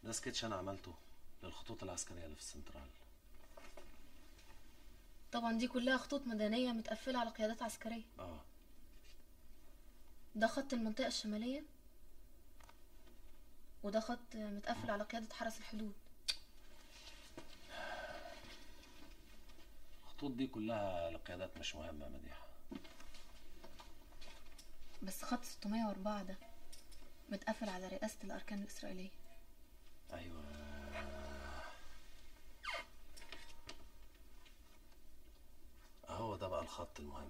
ده سكتش انا عملته للخطوط العسكريه اللي في السنترال طبعا دي كلها خطوط مدنية متقفلة على قيادات عسكرية اه ده خط المنطقة الشمالية وده خط متقفل على قيادة حرس الحدود الخطوط دي كلها لقيادات مش مهمه يا مديحه بس خط 604 ده متقفل على رئاسة الأركان الإسرائيلية ايوه هو ده بقى الخط المهم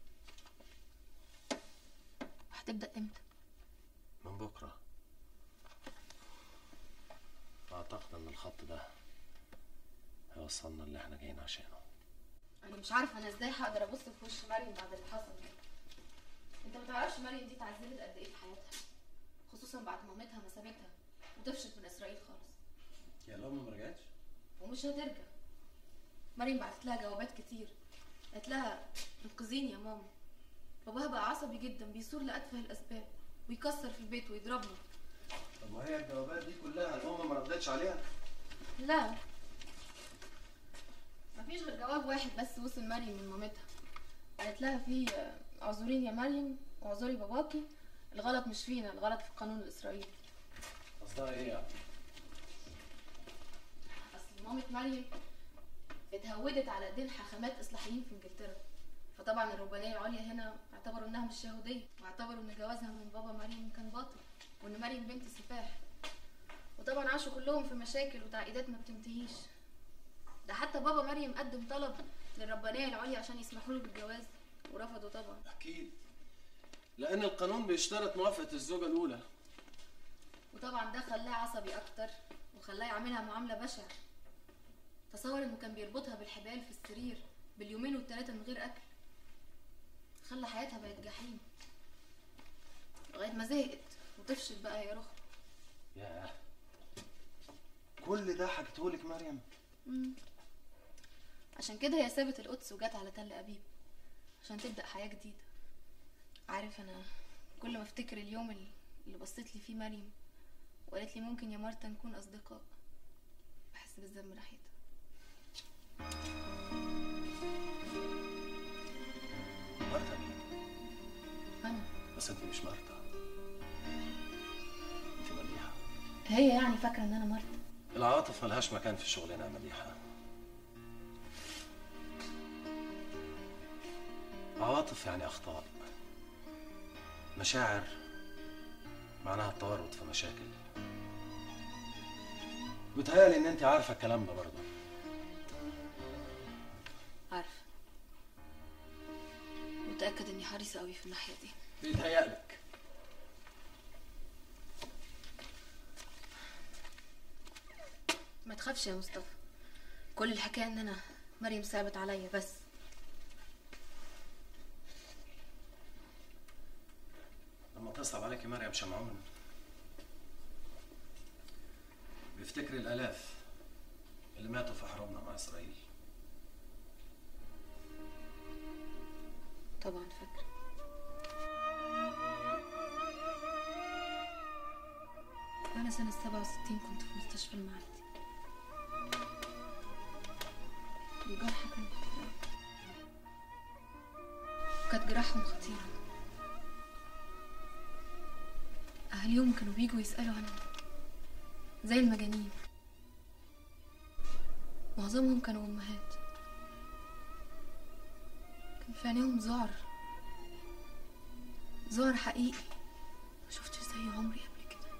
هتبدأ امتى؟ من بكره اعتقد ان الخط ده هيوصلنا اللي احنا جايين عشانه أنا مش عارفة أنا إزاي هقدر أبص في وش مريم بعد اللي حصل ده أنت ما تعرفش مريم دي اتعذبت قد إيه في حياتها خصوصا بعد مامتها ما سابتها وطفشت من إسرائيل خالص يا الام ما رجعتش ومش هترجع مريم بعتت لها جوابات كتير قالت لها انقذيني يا ماما باباها بقى عصبي جدا بيثور لأتفه الأسباب ويكسر في البيت ويضربنا طب ما هي الجوابات دي كلها الام ما ردتش عليها لا مفيش غير جواب واحد بس وصل مريم من مامتها قالت لها فيه آه، اعذريني يا مريم واعذري باباكي الغلط مش فينا الغلط في القانون الإسرائيلي قصدها ايه يعني اصل مامة مريم اتهودت على ايدين حاخامات اصلاحيين في انجلترا فطبعا الرهبانيه العليا هنا اعتبروا انها مش يهوديه واعتبروا ان جوازها من بابا مريم كان باطل وان مريم بنت سفاح وطبعا عاشوا كلهم في مشاكل وتعقيدات ما بتنتهيش ده حتى بابا مريم قدم طلب للربانيه العليا عشان يسمحوا له بالجواز ورفضوا طبعا اكيد لان القانون بيشترط موافقه الزوجه الاولى وطبعا ده خلاه عصبي اكتر وخلاه يعملها معامله بشعه تصور انه كان بيربطها بالحبال في السرير باليومين والتلاته من غير اكل خلى حياتها بقت جحيم لغايه ما زهقت وطفشت بقى يا رخ ياه كل ده حكيتهولك مريم عشان كده هي سابت القدس وجت على تل ابيب عشان تبدا حياه جديده عارف انا كل ما افتكر اليوم اللي- اللي بصيت لي فيه مريم وقالت لي ممكن يا مارتا نكون اصدقاء بحس بالذنب ناحيتها مرتا مين انا بس انت مش مرتا انت مديحه هي يعني فاكره ان انا مارتا العواطف ملهاش مكان في شغلنا يا مديحه عواطف يعني اخطاء مشاعر معناها التورط في مشاكل بتهيألي ان انت عارفه الكلام ده برضه عارفه متاكد اني حريصه قوي في الناحيه دي بيتهيألك ما تخافش يا مصطفى كل الحكايه ان انا مريم صعبت عليا بس لما تصعب عليك مريم شمعون بيفتكري الآلاف اللي ماتوا في حروبنا مع إسرائيل طبعا فاكره وانا سنه 67 كنت في مستشفى المعدي الجرحى كانوا كتير أوي. كانت جراحهم خطيرة أهاليهم كانوا بيجوا يسألوا عنهم زي المجانين معظمهم كانوا أمهات كان في عينيهم ذعر ذعر حقيقي ما شفتش زي عمري قبل كده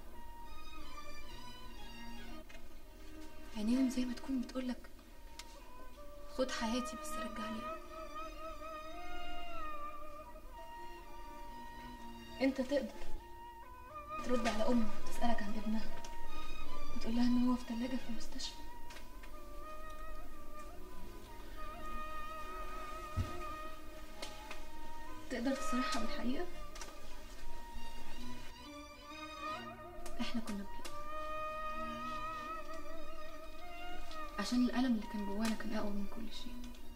عينيهم زي ما تكون بتقولك خد حياتي بس رجعني انت تقدر ترد على امك وتسألك عن ابنها وتقول لها ان هو في تلاجة في المستشفى تقدر تصرحها بالحقيقة احنا كنا بجد عشان الألم اللي كان جوانا كان أقوى من كل شيء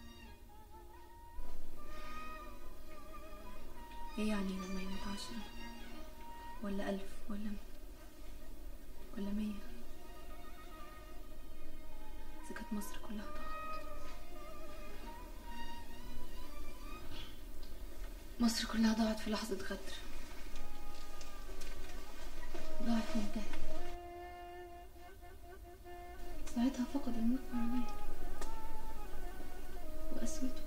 ايه يعني لما يموت عشرة ولا ألف ولا ولا مية مصر كلها ضاعت مصر كلها ضاعت في لحظة غدر ضاعت وانتهت ساعتها فقد الملك معناه وقسوته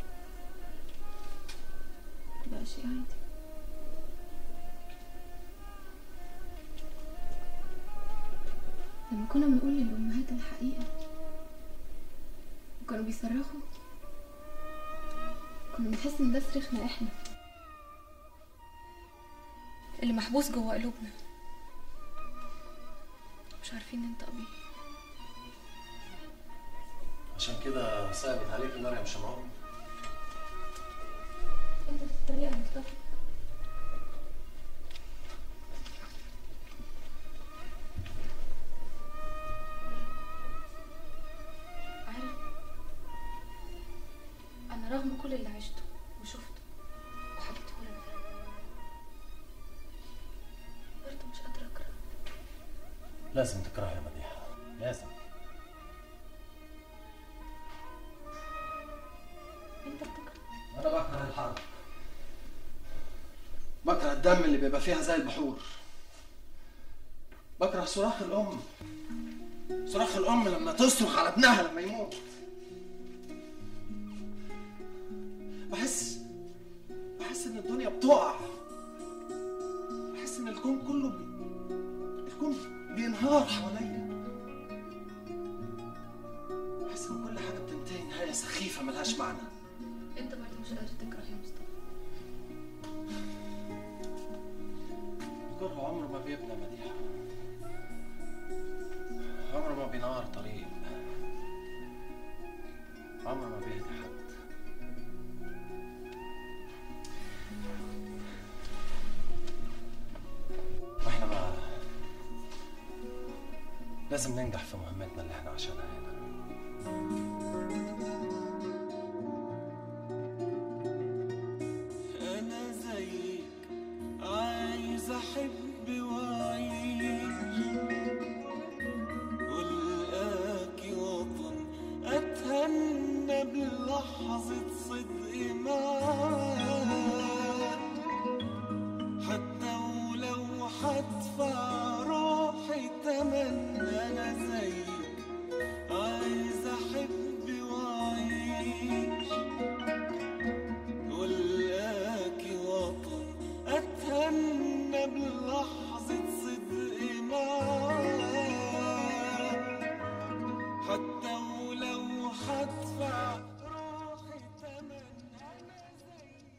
بقى شيء عادي لما كنا بنقول للأمهات الحقيقة وكانوا بيصرخوا كنا بنحس إن ده صريخنا إحنا اللي محبوس جوه قلوبنا مش عارفين ننطق بيه عشان كده صعبت عليك مريم شمعون انت بتتريق يا مصطفى عارف انا رغم كل اللي عشته وشفته وحكيته لك برضه مش قادره اكره لازم تكرهها يا مديحة لازم انت بتكره انا بكره الحرب بكره الدم اللي بيبقى فيها زي البحور بكره صراخ الام صراخ الام لما تصرخ على ابنها لما يموت بحس بحس ان الدنيا بتقع بحس ان الكون كله بي... الكون بينهار حواليا بحس ان كل حاجه بتنتهي نهايه سخيفه ملهاش معنى انت برضه مش قادر تكره يا مصطفى الكره عمره ما بيبنى مديحة عمره ما بينار طريق عمره ما بيهدي حد واحنا ما لازم ننجح في مهمتنا اللي احنا عشانها هنا أنا زيك عايز أحب وأعيش والقاكي وطن أتهنى بلحظة صدق معاك حتى ولو هدفع روحي تمن أنا زيك عايز أحب وأعيش والقاكي وطن اتهنى بلحظة صدق معاك حتى ولو هدفع روحي تمن انا زيك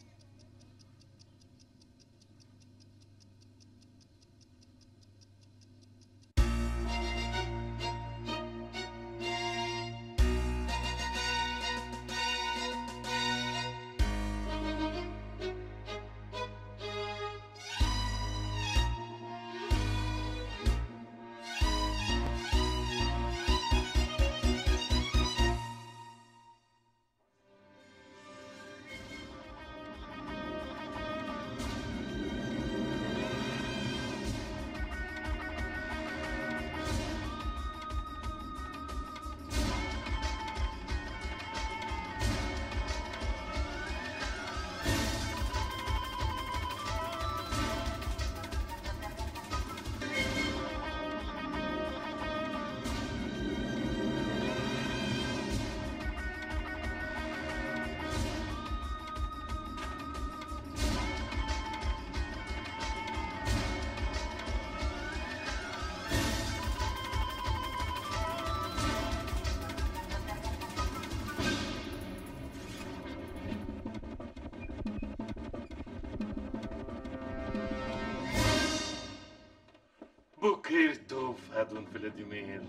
בוקר טוב, אדון ולדימיר.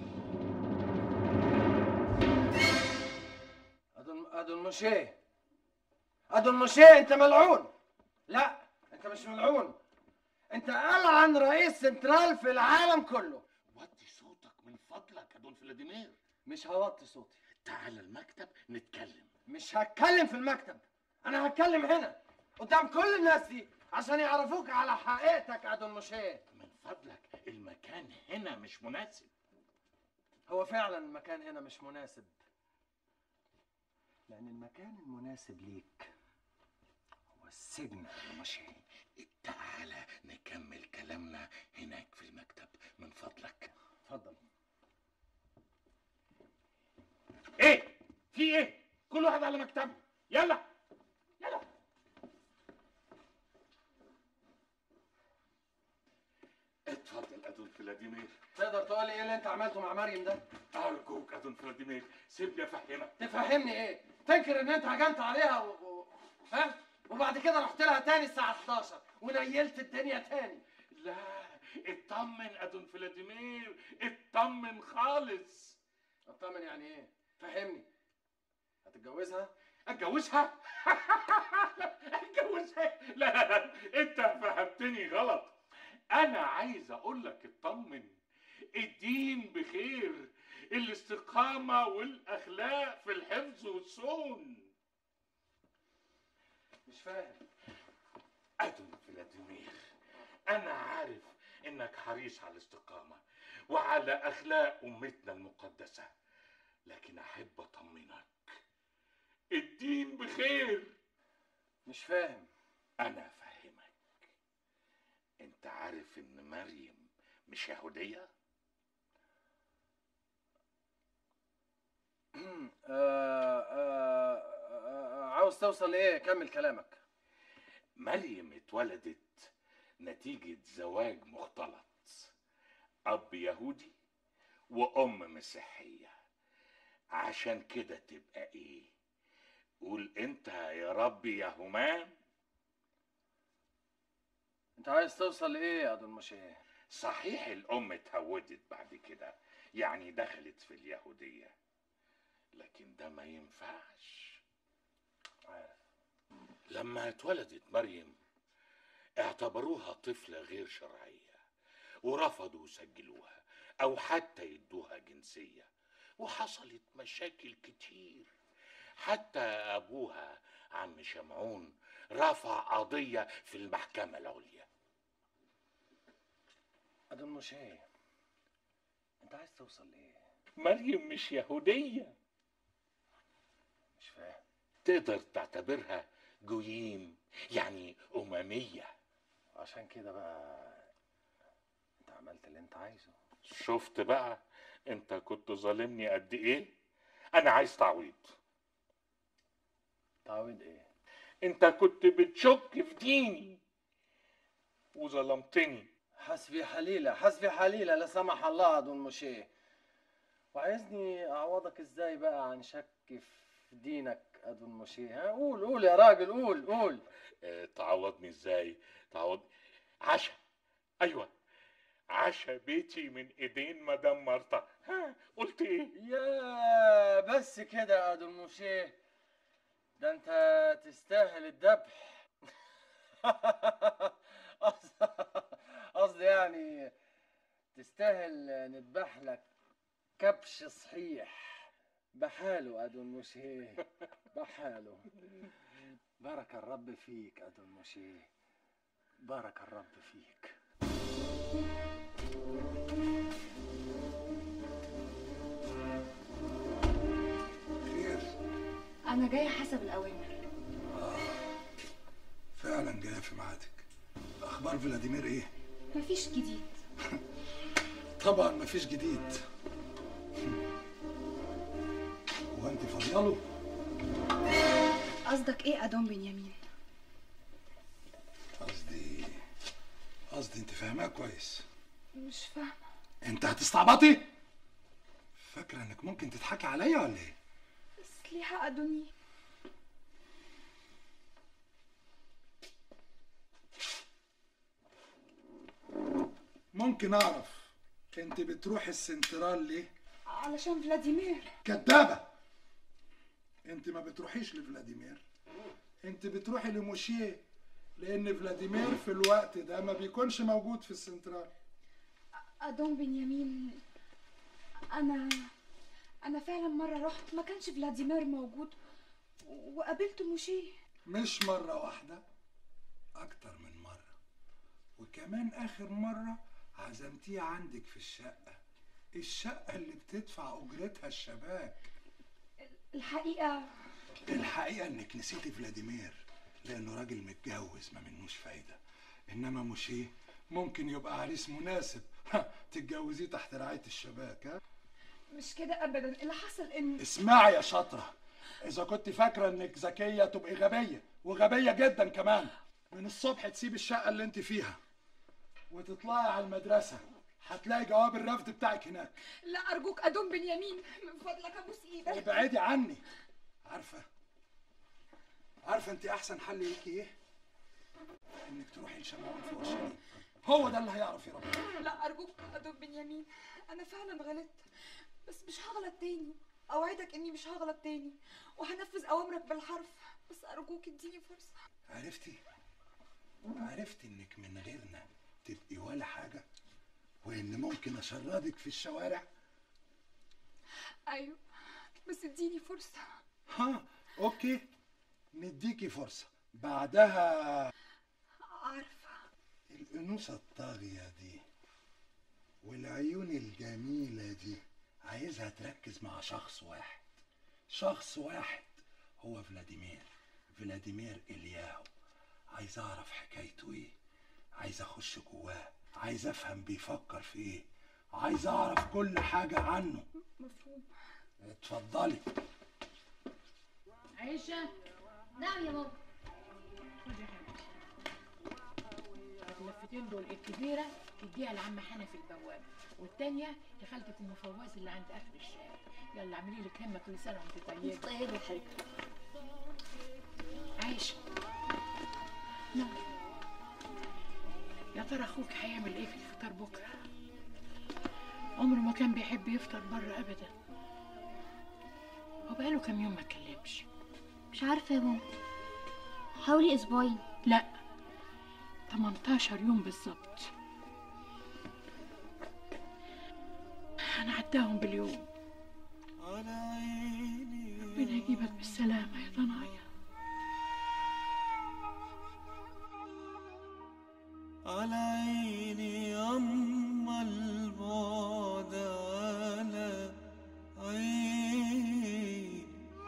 أدون أدون مشي أدون مشي أنت ملعون لا أنت مش ملعون أنت ألعن رئيس سنترال في العالم كله وطي صوتك من فضلك أدون فلاديمير مش هوطي صوتي تعال المكتب نتكلم مش هتكلم في المكتب أنا هتكلم هنا قدام كل الناس دي عشان يعرفوك على حقيقتك أدون مشي من فضلك المكان هنا مش مناسب هو فعلا المكان هنا مش مناسب لأن المكان المناسب ليك هو السجن يا مشي تعالى نكمل كلامنا هناك في المكتب من فضلك اتفضل ايه في ايه كل واحد على مكتبه يلا يلا اتفضل ادون فلاديمير تقدر تقول لي ايه اللي انت عملته مع مريم ده؟ ارجوك ادون فلاديمير سيبني افهمك تفهمني ايه؟ تنكر ان انت هجمت عليها و... و... ها؟ وبعد كده رحت لها تاني الساعة 11 ونيلت الدنيا تاني لا اطمن ادون فلاديمير اطمن خالص اطمن يعني ايه؟ فهمني هتتجوزها؟ اتجوزها اتجوزها لا لا لا انت فهمتني غلط انا عايز اقول لك اطمن الدين بخير الاستقامة والاخلاق في الحفظ والصون مش فاهم ادم فلاديمير انا عارف انك حريص على الاستقامة وعلى اخلاق امتنا المقدسة لكن احب اطمنك الدين بخير مش فاهم انا افهمك انت عارف ان مريم مش يهودية آه آه آه عاوز توصل لايه؟ كمل كلامك مريم اتولدت نتيجة زواج مختلط أب يهودي وأم مسيحية عشان كده تبقى إيه؟ قول أنت يا ربي يا همام انت عايز توصل لايه يا دون مشيه؟ صحيح الأم اتهودت بعد كده يعني دخلت في اليهودية لكن ده ما ينفعش عارف لما اتولدت مريم اعتبروها طفلة غير شرعية ورفضوا يسجلوها أو حتى يدوها جنسية وحصلت مشاكل كتير حتى أبوها عم شمعون رفع قضية في المحكمة العليا أدون مشيه انت عايز توصل لايه؟ مريم مش يهودية مش فاهم تقدر تعتبرها جويم يعني أممية عشان كده بقى انت عملت اللي انت عايزه شفت بقى انت كنت ظالمني قد ايه انا عايز تعويض تعويض ايه؟ انت كنت بتشك في ديني وظلمتني حسبي حليلة حسبي حليلة لا سمح الله أدون مشيه وعايزني أعوضك إزاي بقى عن شك في دينك أدون مشيه ها قول قول يا راجل قول قول اه تعوضني ازاي تعوض عشا ايوه عشا بيتي من ايدين مدام مرتا ها قلت ايه يا بس كده يا أدون مشيه ده أنت تستاهل الذبح قصد- قصدي يعني تستاهل نذبح لك كبش صحيح بحاله أدون مشيه بحاله بارك الرب فيك أدون مشيه بارك الرب فيك خير انا جايه حسب الاوامر فعلا جاي في ميعادك اخبار فلاديمير ايه مفيش جديد طبعا مفيش جديد هو انت فاضياله قصدك ايه ادون بنيامين قصدي قصدي انت فاهمها كويس مش فاهمه انت هتستعبطي فاكره انك ممكن تضحكي عليا ولا ايه سليحه ادوني ممكن اعرف انت بتروحي السنترال ليه علشان فلاديمير كدابه انت ما بتروحيش لفلاديمير انت بتروحي لموشيه لان فلاديمير في الوقت ده ما بيكونش موجود في السنترال ادون بنيامين انا انا فعلا مره رحت ما كانش فلاديمير موجود وقابلت موشيه مش مرة واحدة أكتر من مرة وكمان آخر مرة عزمتيه عندك في الشقة الشقة اللي بتدفع أجرتها الشباك الحقيقه الحقيقة انك نسيتي فلاديمير لانه راجل متجوز ما منوش فايدة انما مش ايه ممكن يبقى عريس مناسب تتجوزيه تحت رعاية الشباك ها مش كده ابدا اللي حصل ان اسمعي يا شاطرة إذا كنت فاكرة إنك ذكية تبقي غبية وغبية جدا كمان من الصبح تسيب الشقة اللي أنت فيها وتطلعي على المدرسة هتلاقي جواب الرفض بتاعك هناك لا ارجوك ادوم بنيامين من فضلك ابوس ايدك ابعدي عني عارفة عارفة أنت أحسن حل ليكي إيه؟ إنك تروحي لشمعون في أورشليم هو ده اللي هيعرف يربيك لا ارجوك ادوم بنيامين انا فعلا غلطت بس مش هغلط تاني اوعدك اني مش هغلط تاني وهنفذ اوامرك بالحرف بس ارجوك اديني فرصه عرفتي؟ عرفتي إنك من غيرنا تبقي ولا حاجة وإن ممكن أشردك في الشوارع ايوه بس اديني فرصه ها اوكي نديكي فرصة بعدها عارفه الأنوثة الطاغية دي والعيون الجميلة دي عايزها تركز مع شخص واحد شخص واحد هو فلاديمير فلاديمير إلياهو عايز أعرف حكايته إيه عايز أخش جواه عايز أفهم بيفكر في إيه عايز أعرف كل حاجة عنه مفهوم اتفضلي عيشة نعم يا ماما خدي يا حبيبتي اللفتين دول الكبيرة تديها لعم حنفي البواب والتانية لخالتة المفوز اللي عند آخر الشارع يلا اعملي لك همة كل سنة وانت طيبة طيب يا حبيبتي عايشة نعم يا ترى اخوك هيعمل ايه في الفطار بكرة عمره ما كان بيحب يفطر بره ابدا هو بقاله كام يوم ما اتكلمش مش عارفه يا ماما حوالي اسبوعين لا 18 يوم بالظبط انا عداهم باليوم على عيني ربنا يجيبك بالسلامة يا ضنايا على عيني أما البعد على عيني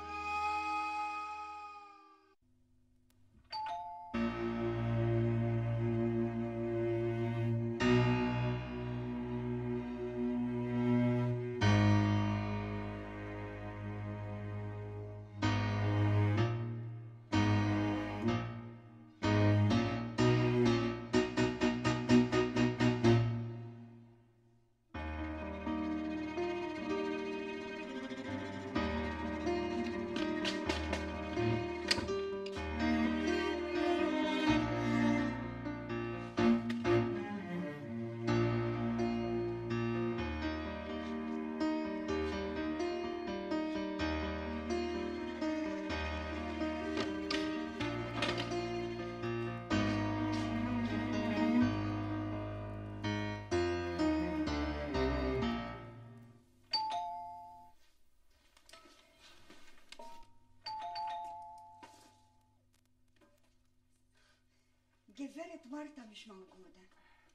جزيرة مارتا مش موجودة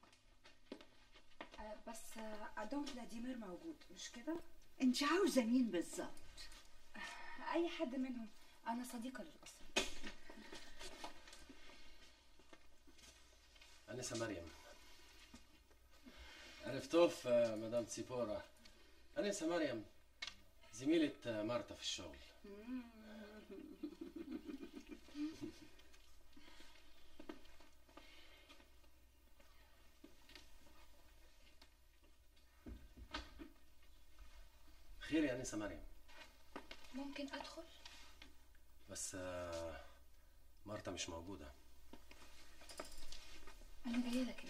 آه، بس آه، أدون فلاديمير موجود مش كده؟ انت عاوزة مين بالظبط؟ اي حد منهم انا صديقه للاسره أنسة مريم عرفتوه في مدام تسيبورا أنسة مريم زميلة مارتا في الشغل خير يا أنسة مريم ممكن ادخل بس آه، مارتا مش موجودة انا جايه لك انت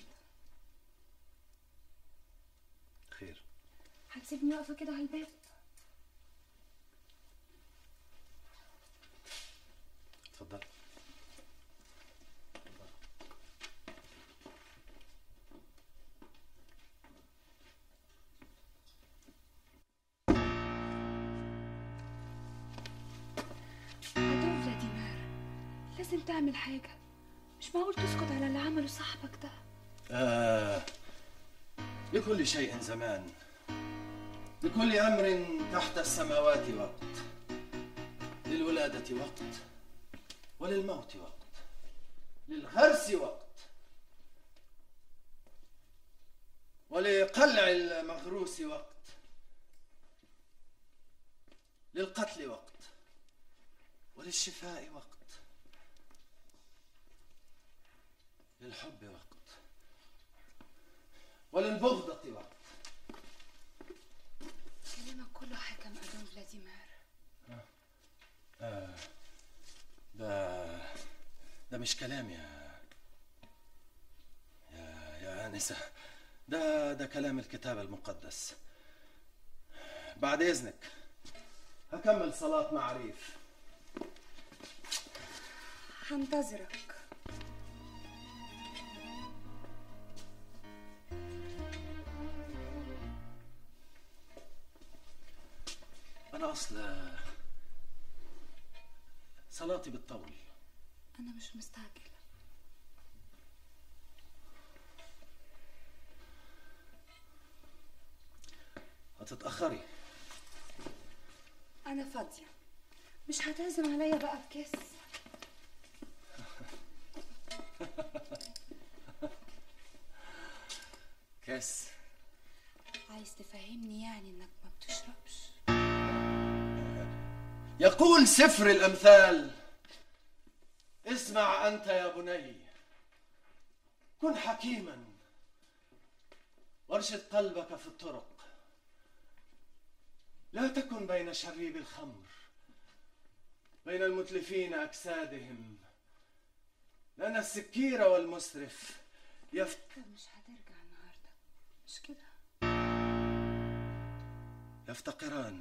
خير هتسيبني واقفه كده على الباب اتفضل أدون فلاديمير لازم تعمل حاجه مش معقول تسكت على اللي عمله صاحبك ده آه لكل شيء زمان لكل أمر تحت السماوات وقت للولادة وقت وللموت وقت للغرس وقت ولقلع المغروس وقت للقتل وقت وللشفاء وقت للحب وقت وللبغضة وقت كلامك كله حكم أدون فلاديمير آه ده ده مش كلام يا يا يا آنسة ده ده كلام الكتاب المقدس بعد إذنك هكمل صلاة معريف هنتظرك أنا أصل صلاتي بالطول أنا مش مستعجلة هتتأخري أنا فاضية مش هتعزم عليا بقى بكاس كاس عايز تفهمني يعني إنك ما بتشربش يقول سفر الأمثال اسمع أنت يا بني كن حكيما وارشد قلبك في الطرق لا تكن بين شريب الخمر بين المتلفين أجسادهم لأن السكير والمسرف يفت أنت مش هترجع النهاردة مش كده يفتقران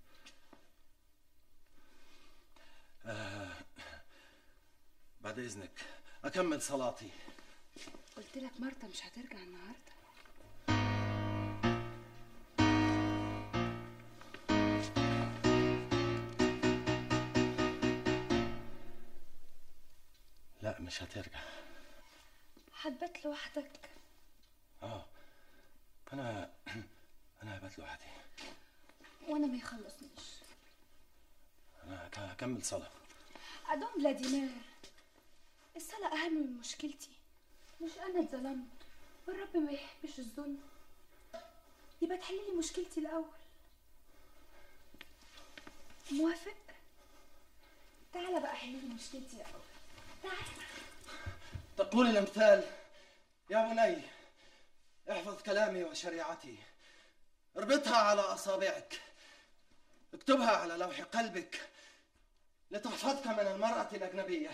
آه بعد إذنك أكمل صلاتي قلت لك مرتا مش هترجع النهاردة لا مش هترجع هتبات لوحدك اه أنا أنا هبات لوحدي وأنا ما يخلصنيش أنا هك- هكمل صلاة أدون فلاديمير الصلاة أهم من مشكلتي مش أنا اتظلمت والرب ما يحبش الظلم يبقى تحللي مشكلتي الأول موافق؟ تعالى بقى حللي مشكلتي الأول تعالى تقول الأمثال يا بني احفظ كلامي وشريعتي اربطها على أصابعك اكتبها على لوح قلبك لتحفظك من المرأة الأجنبية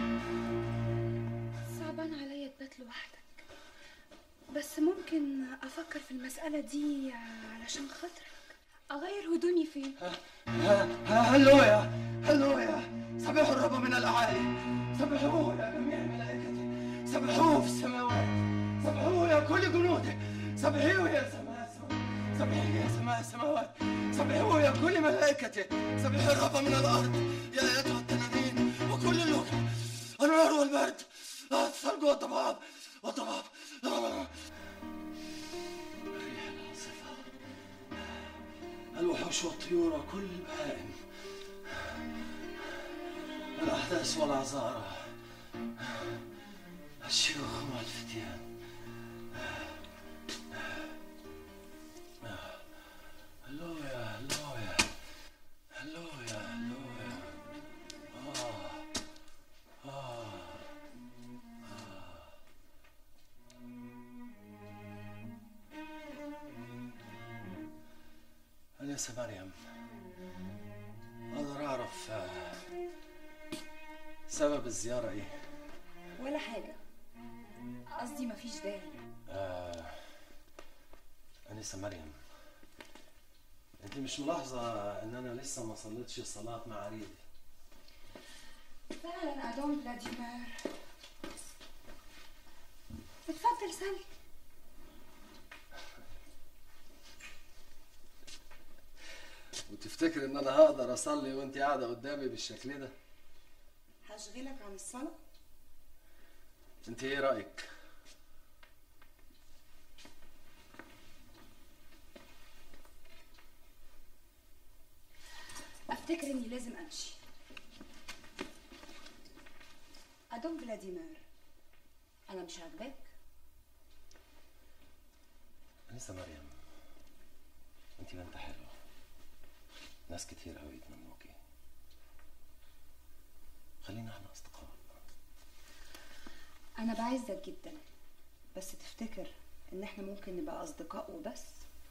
صعبان عليا تبات لوحدك بس ممكن أفكر في المسألة دي علشان خاطرك أغير هدومي فين؟ ها- ها- هللويا هللويا سبحوا الرب من الأعالي سبحوه يا جميع ملائكته سبحوه في السماوات سبحوه يا كل جنوده سبحوه يا سماء السماوات سبحوه يا سماء السماوات سبحوه يا كل ملائكته سبحوا الرب من الأرض يا أيتها التنانين وكل اللغة النار والبرد الثلج والضباب والضباب الريح العاصفة الوحوش والطيور وكل البهائم الأحداث والعذارى الشيوخ والفتيان هللويا هللويا هللويا هللويا آه آه أنسة مريم أقدر أعرف آه، سبب الزيارة إيه؟ ولا حاجة قصدي مفيش داعي آه، أنسة مريم أنت مش ملاحظة إن أنا لسه ما صليتش صلاة معاريف فعلا أدون فلاديمير اتفضل سلي وتفتكر إن أنا هقدر أصلي وأنت قاعدة قدامي بالشكل ده؟ هشغلك عن الصلاة أنت إيه رأيك؟ أفتكر إني لازم أمشي ادون فلاديمير انا مش عاجباك انسه مريم انت بنت حلوه ناس كتير قوي يتمنوكي خلينا احنا اصدقاء انا بعزك جدا بس تفتكر ان احنا ممكن نبقى اصدقاء وبس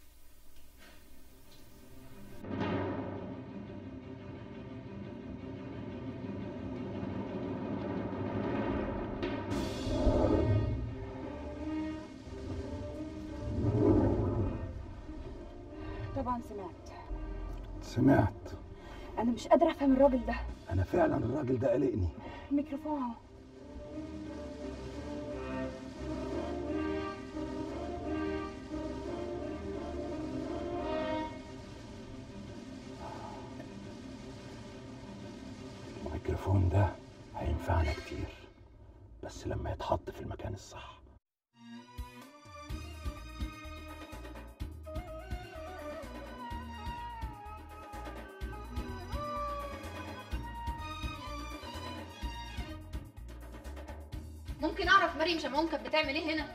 طبعا سمعت سمعت انا مش قادره افهم الراجل ده انا فعلا الراجل ده قلقني الميكروفون اهو الميكروفون ده هينفعنا كتير بس لما يتحط في المكان الصح ممكن اعرف مريم شمعون كانت بتعمل ايه هنا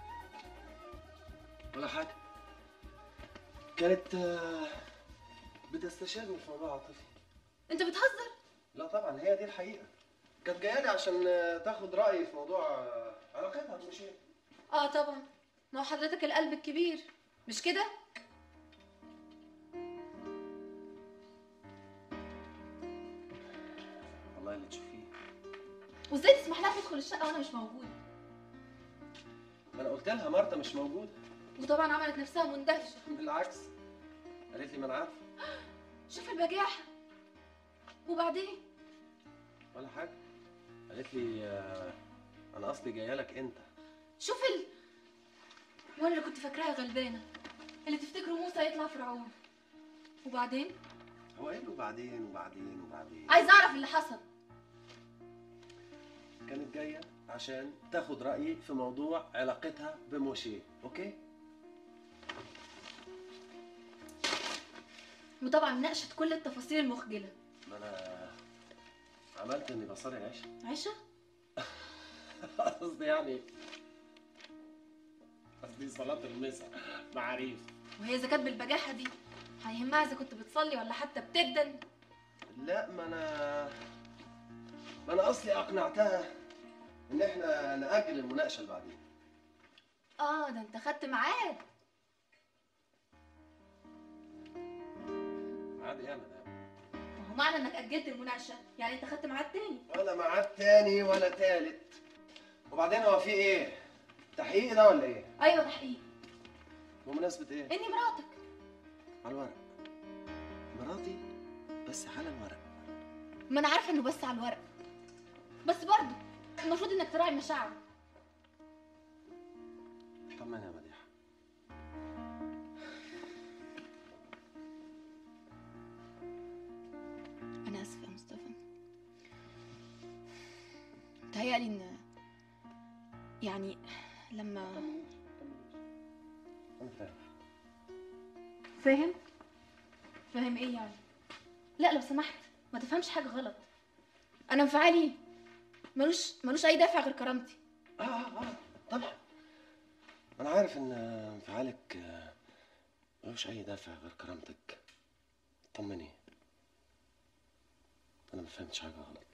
ولا حاجه كانت آه، بتستشيرني في موضوع عاطفي انت بتهزر لا طبعا هي دي الحقيقه كانت جايه لي عشان آه، تاخد رايي في موضوع آه، علاقتها بمشير اه طبعا ما هو حضرتك القلب الكبير مش كده والله اللي تشوفيه وازاي تسمح لها تدخل الشقه وانا مش موجوده ما انا قلت لها مرتا مش موجوده وطبعا عملت نفسها مندهشه بالعكس قالت لي ما انا عارفه شوف البجاحه وبعدين ولا حاجه قالت لي آه، انا اصلي جايه لك انت شوف ال وانا اللي كنت فاكراها غلبانه اللي تفتكروا موسى يطلع فرعون وبعدين هو ايه له بعدين وبعدين وبعدين عايز اعرف اللي حصل كانت جايه عشان تاخد رايي في موضوع علاقتها بموشيه اوكي وطبعا ناقشت كل التفاصيل المخجله ما انا عملت اني بصلي العشاء عيشه قصدي يعني قصدي صلاة المساء معاريف وهي اذا كانت بالبجاحه دي هيهمها اذا كنت بتصلي ولا حتى بتدن لا ما انا ما انا اصلي اقنعتها ان احنا ناجل المناقشه اللي بعدين اه ده انت خدت ميعاد عادي يا مدام ما هو معنى انك اجلت المناقشه يعني انت خدت ميعاد تاني ولا ميعاد تاني ولا تالت وبعدين هو في ايه تحقيق ده ولا ايه ايوه تحقيق بمناسبه ايه اني مراتك على الورق مراتي بس على الورق ما انا عارفه انه بس على الورق بس برضه المفروض انك تراعي مشاعره طمني يا مديحه انا اسفه يا مصطفى متهيألي ان يعني لما انا فاهم فاهم فاهم ايه يعني لا لو سمحت ما تفهمش حاجه غلط انا انفعالي ملوش ملوش اي دافع غير كرامتي اه اه اه طبعا انا عارف ان انفعالك آه، ملوش اي دافع غير كرامتك طمني انا ما فهمتش حاجه غلط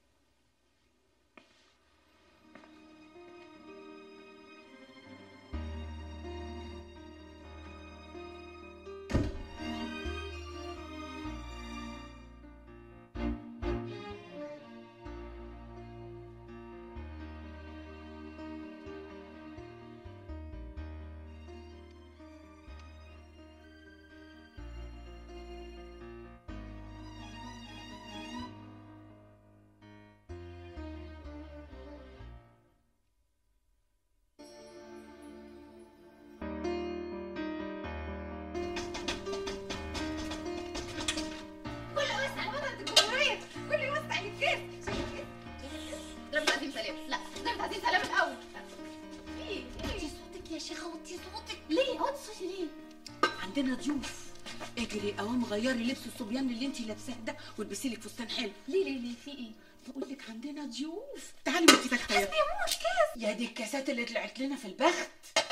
كل وسع لمدة الجمهورية كل يوسع الكيس ضربة عزيم سلام لا ضربة عزيم سلام الأول في ايه؟ وطي صوتك يا شيخة وطي صوتك ليه؟ اوطي صوتي ليه؟ عندنا ضيوف اجري قوام غيري لبس الصبيان اللي انتي لابساه ده والبسي لك فستان حلو ليه ليه ليه في ايه؟ بقول لك عندنا ضيوف تعالي وانتي فاتحه يا يا دي الكاسات اللي طلعت لنا في البخت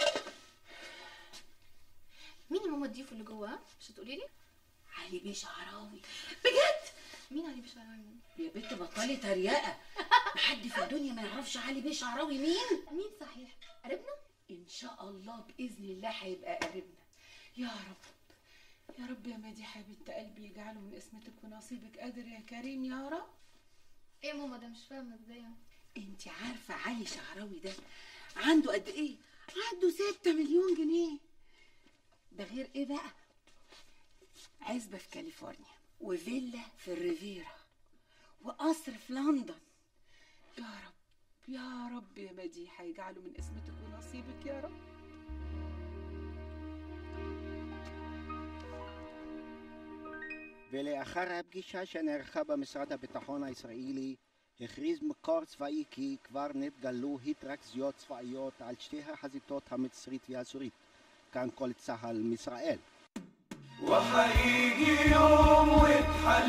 مين يا ماما الضيوف اللي جوه ها؟ مش هتقولي لي علي بيه شعراوي بجد مين علي بشار مين يا بنت بطلي تريقه محد في الدنيا ما يعرفش علي بيه شعراوي مين مين صحيح قريبنا ان شاء الله باذن الله هيبقى قريبنا يا رب يا رب يا مديحه يا بنت قلبي يجعله من اسمتك ونصيبك قادر يا كريم يا رب ايه يا ماما ده مش فاهمه ازاي يعني انت عارفه علي شعراوي ده عنده قد ايه عنده ستة مليون جنيه ده غير ايه بقى عزبه في كاليفورنيا وفيلا في الريفيرا وقصر في لندن يا رب يا رب يا مديحه يجعله من اسمتك ونصيبك يا رب ולאחר הפגישה שנערכה במשרד הביטחון הישראלי, הכריז מקור צבאי כי כבר נתגלו התרכזויות צבאיות על שתי החזיתות המצרית והסורית, כאן כל צה"ל מישראל. وحيجي يوم وتحل